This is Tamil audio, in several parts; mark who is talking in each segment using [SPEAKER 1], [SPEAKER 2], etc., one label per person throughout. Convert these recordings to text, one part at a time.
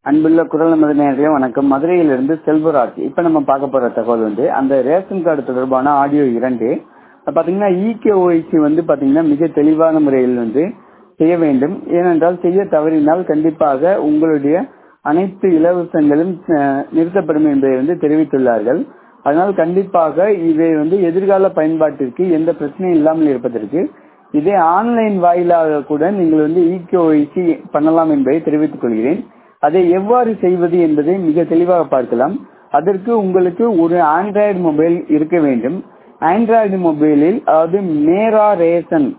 [SPEAKER 1] அன்புள்ள குரல் நமது நேரடியாக வணக்கம் மதுரையிலிருந்து செல்வராஜ் இப்ப நம்ம பார்க்க போற தகவல் வந்து அந்த ரேஷன் கார்டு தொடர்பான ஆடியோ இரண்டு பாத்தீங்கன்னா இகேஒய்சி வந்து பாத்தீங்கன்னா மிக தெளிவான முறையில் வந்து செய்ய வேண்டும் ஏனென்றால் செய்ய தவறினால் கண்டிப்பாக உங்களுடைய அனைத்து இலவசங்களும் அஹ், நிறுத்தப்படும் என்பதை வந்து தெரிவித்துள்ளார்கள் அதனால் கண்டிப்பாக இவை வந்து எதிர்கால பயன்பாட்டிற்கு எந்த பிரச்சனையும் இல்லாமல் இருப்பதற்கு இதே ஆன்லைன் வாயிலாக கூட நீங்கள் வந்து இகேஒய்சி பண்ணலாம் என்பதை தெரிவித்துக் கொள்கிறேன் அதை எவ்வாறு செய்வது என்பதை மிக தெளிவாக பார்க்கலாம் அதற்கு உங்களுக்கு ஒரு ஆண்ட்ராய்டு மொபைல் இருக்க வேண்டும் ஆண்ட்ராய்டு மொபைலில் அதாவது மேரா ரேசன்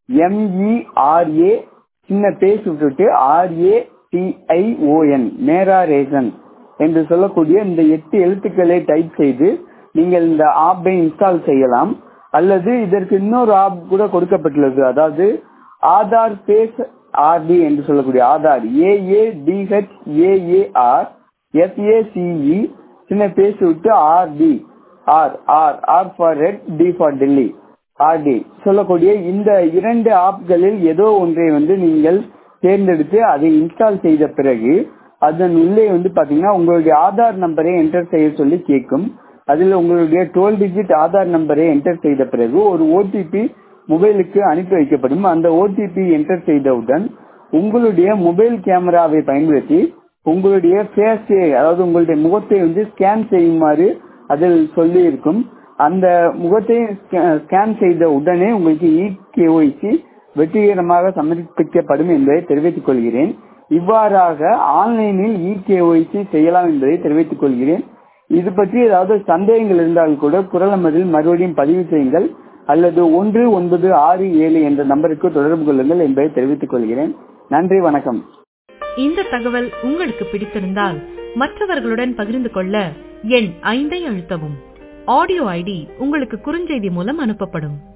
[SPEAKER 1] எம்இஆர்ஏ சின்ன பேஸ் விட்டுட்டு ஆர்ஏ டிஐஓஎன் மேரா ரேசன் என்று சொல்லக்கூடிய இந்த எட்டு எழுத்துக்களை டைப் செய்து நீங்கள் இந்த ஆப்பை இன்ஸ்டால் செய்யலாம் அல்லது இதற்கு இன்னொரு ஆப் கூட கொடுக்கப்பட்டுள்ளது அதாவது ஆதார் பேஸ் ஆர்டி என்று சொல்லக்கூடிய Aadhaar A A D H A A R S A C E சின்ன பேசி விட்டு RD R R R for red D for Delhi RD சொல்லக்கூடிய இந்த இரண்டு ஆப்களில் ஏதோ ஒன்றை வந்து நீங்கள் தேர்ந்தெடுத்து அதை இன்ஸ்டால் செய்த பிறகு அதன் உள்ளே வந்து பாத்தீங்கன்னா உங்களுடைய ஆதார் நம்பரை என்டர் செய்ய சொல்லி கேட்கும் அதில் உங்களுடைய டுவெல் டிஜிட் ஆதார் நம்பரை என்டர் செய்த பிறகு ஒரு ஓடிபி மொபைலுக்கு அனுப்பி வைக்கப்படும் அந்த ஓடிபி என்டர் செய்தவுடன் உங்களுடைய மொபைல் கேமராவை பயன்படுத்தி உங்களுடைய ஃபேஸை அதாவது உங்களுடைய முகத்தை வந்து ஸ்கேன் செய்யுமாறு அதில் சொல்லி இருக்கும் அந்த முகத்தை ஸ்கேன் செய்த உடனே உங்களுக்கு இகேஒய்சி வெற்றிகரமாக சமர்ப்பிக்கப்படும் என்பதை தெரிவித்துக் கொள்கிறேன் இவ்வாறாக ஆன்லைனில் இகேஒய்சி செய்யலாம் என்பதை தெரிவித்துக் கொள்கிறேன் இது பற்றி ஏதாவது சந்தேகங்கள் இருந்தால் கூட குரல் அமரில் மறுபடியும் பதிவு செய்யுங்கள் அல்லது ஒன்று ஒன்பது ஆறு ஏழு என்ற நம்பருக்கு தொடர்பு கொள்ளுங்கள் என்பதை தெரிவித்துக் கொள்கிறேன் நன்றி வணக்கம்
[SPEAKER 2] இந்த தகவல் உங்களுக்கு பிடித்திருந்தால் மற்றவர்களுடன் பகிர்ந்து கொள்ள எண் ஐந்தை அழுத்தவும் ஆடியோ ஐடி உங்களுக்கு குறுஞ்செய்தி மூலம் அனுப்பப்படும்